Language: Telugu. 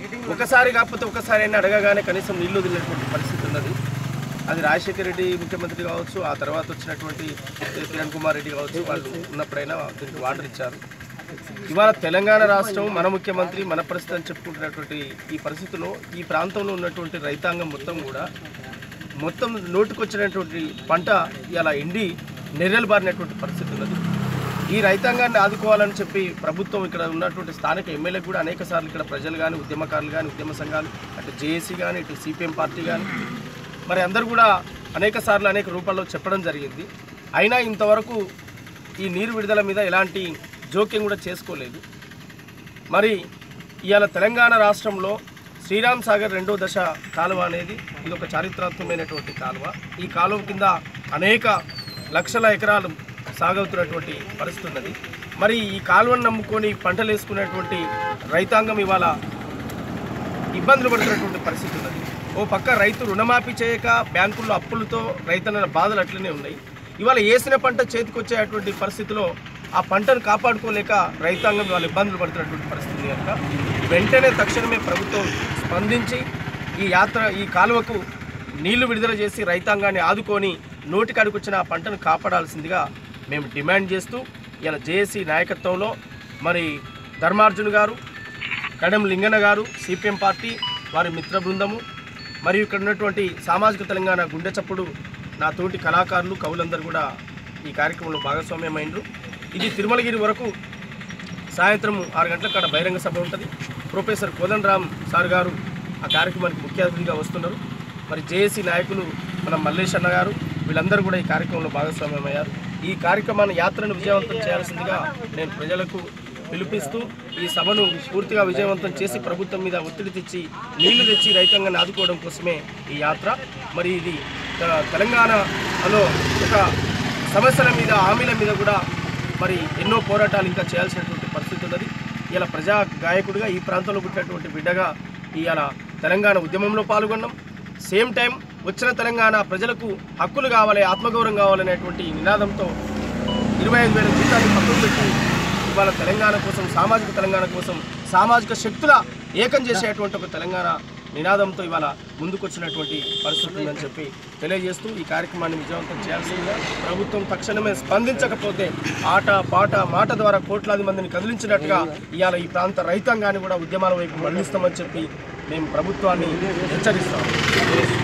ఒకసారి కాకపోతే ఒకసారి అయినా అడగగానే కనీసం నీళ్లు వదిలినటువంటి పరిస్థితి ఉన్నది అది రాజశేఖర రెడ్డి ముఖ్యమంత్రి కావచ్చు ఆ తర్వాత వచ్చినటువంటి కిరణ్ కుమార్ రెడ్డి కావచ్చు వాళ్ళు ఉన్నప్పుడైనా దీనికి వాటర్ ఇచ్చారు ఇవాళ తెలంగాణ రాష్ట్రం మన ముఖ్యమంత్రి మన పరిస్థితి అని చెప్పుకుంటున్నటువంటి ఈ పరిస్థితిలో ఈ ప్రాంతంలో ఉన్నటువంటి రైతాంగం మొత్తం కూడా మొత్తం నోటుకొచ్చినటువంటి పంట ఇలా ఎండి నెర్రెలు బారినటువంటి పరిస్థితి ఉన్నది ఈ రైతాంగాన్ని ఆదుకోవాలని చెప్పి ప్రభుత్వం ఇక్కడ ఉన్నటువంటి స్థానిక ఎమ్మెల్యేలు కూడా అనేక సార్లు ఇక్కడ ప్రజలు కానీ ఉద్యమకారులు కానీ ఉద్యమ సంఘాలు అటు జేఏసీ కానీ ఇటు సిపిఎం పార్టీ కానీ మరి అందరూ కూడా అనేక సార్లు అనేక రూపాల్లో చెప్పడం జరిగింది అయినా ఇంతవరకు ఈ నీరు విడుదల మీద ఎలాంటి జోక్యం కూడా చేసుకోలేదు మరి ఇవాళ తెలంగాణ రాష్ట్రంలో శ్రీరామ్ సాగర్ రెండో దశ కాలువ అనేది ఇది ఒక చారిత్రాత్మకమైనటువంటి కాలువ ఈ కాలువ కింద అనేక లక్షల ఎకరాలు సాగవుతున్నటువంటి పరిస్థితి ఉన్నది మరి ఈ కాలువను నమ్ముకొని పంటలు వేసుకునేటువంటి రైతాంగం ఇవాళ ఇబ్బందులు పడుతున్నటువంటి పరిస్థితి ఉన్నది ఓ పక్క రైతు రుణమాఫీ చేయక బ్యాంకుల్లో అప్పులతో రైతన్న బాధలు అట్లనే ఉన్నాయి ఇవాళ వేసిన పంట చేతికొచ్చేటువంటి పరిస్థితిలో ఆ పంటను కాపాడుకోలేక రైతాంగం వాళ్ళు ఇబ్బందులు పడుతున్నటువంటి పరిస్థితి ఉంది కనుక వెంటనే తక్షణమే ప్రభుత్వం స్పందించి ఈ యాత్ర ఈ కాలువకు నీళ్లు విడుదల చేసి రైతాంగాన్ని ఆదుకొని నోటికి అడుకొచ్చిన ఆ పంటను కాపాడాల్సిందిగా మేము డిమాండ్ చేస్తూ ఇలా జేఏసీ నాయకత్వంలో మరి ధర్మార్జున్ గారు కడెం లింగన్న గారు సిపిఎం పార్టీ వారి మిత్ర బృందము మరియు ఇక్కడ ఉన్నటువంటి సామాజిక తెలంగాణ గుండె చప్పుడు నా తోటి కళాకారులు కవులందరూ కూడా ఈ కార్యక్రమంలో భాగస్వామ్యమైనరు ఇది తిరుమలగిరి వరకు సాయంత్రం ఆరు గంటల కాడ బహిరంగ సభ ఉంటుంది ప్రొఫెసర్ కోదన్ రామ్ సార్ గారు ఆ కార్యక్రమానికి ముఖ్య అతిథిగా వస్తున్నారు మరి జేఏసీ నాయకులు మన మల్లేష్ అన్న గారు వీళ్ళందరూ కూడా ఈ కార్యక్రమంలో భాగస్వామ్యమయ్యారు ఈ కార్యక్రమాన్ని యాత్రను విజయవంతం చేయాల్సిందిగా నేను ప్రజలకు పిలుపిస్తూ ఈ సభను పూర్తిగా విజయవంతం చేసి ప్రభుత్వం మీద ఒత్తిడి తెచ్చి నీళ్లు తెచ్చి రైతాంగాన్ని ఆదుకోవడం కోసమే ఈ యాత్ర మరి ఇది తె- తెలంగాణలో ఒక సమస్యల మీద హామీల మీద కూడా మరి ఎన్నో పోరాటాలు ఇంకా చేయాల్సినటువంటి పరిస్థితి ఉన్నది ఇలా ప్రజా గాయకుడిగా ఈ ప్రాంతంలో పుట్టినటువంటి బిడ్డగా ఇవాళ తెలంగాణ ఉద్యమంలో పాల్గొన్నాం సేమ్ టైం వచ్చిన తెలంగాణ ప్రజలకు హక్కులు కావాలి ఆత్మగౌరవం కావాలనేటువంటి నినాదంతో ఇరవై ఐదు వేల జీతాలు పక్కన పెట్టి ఇవాళ తెలంగాణ కోసం సామాజిక తెలంగాణ కోసం సామాజిక శక్తుల ఏకం చేసేటువంటి ఒక తెలంగాణ నినాదంతో ఇవాళ ముందుకొచ్చినటువంటి పరిస్థితి ఉందని చెప్పి తెలియజేస్తూ ఈ కార్యక్రమాన్ని విజయవంతం చేయాల్సిందిగా ప్రభుత్వం తక్షణమే స్పందించకపోతే ఆట పాట మాట ద్వారా కోట్లాది మందిని కదిలించినట్టుగా ఇవాళ ఈ ప్రాంత రైతాంగాన్ని కూడా ఉద్యమాల వైపు మళ్లిస్తామని చెప్పి మేము ప్రభుత్వాన్ని హెచ్చరిస్తాం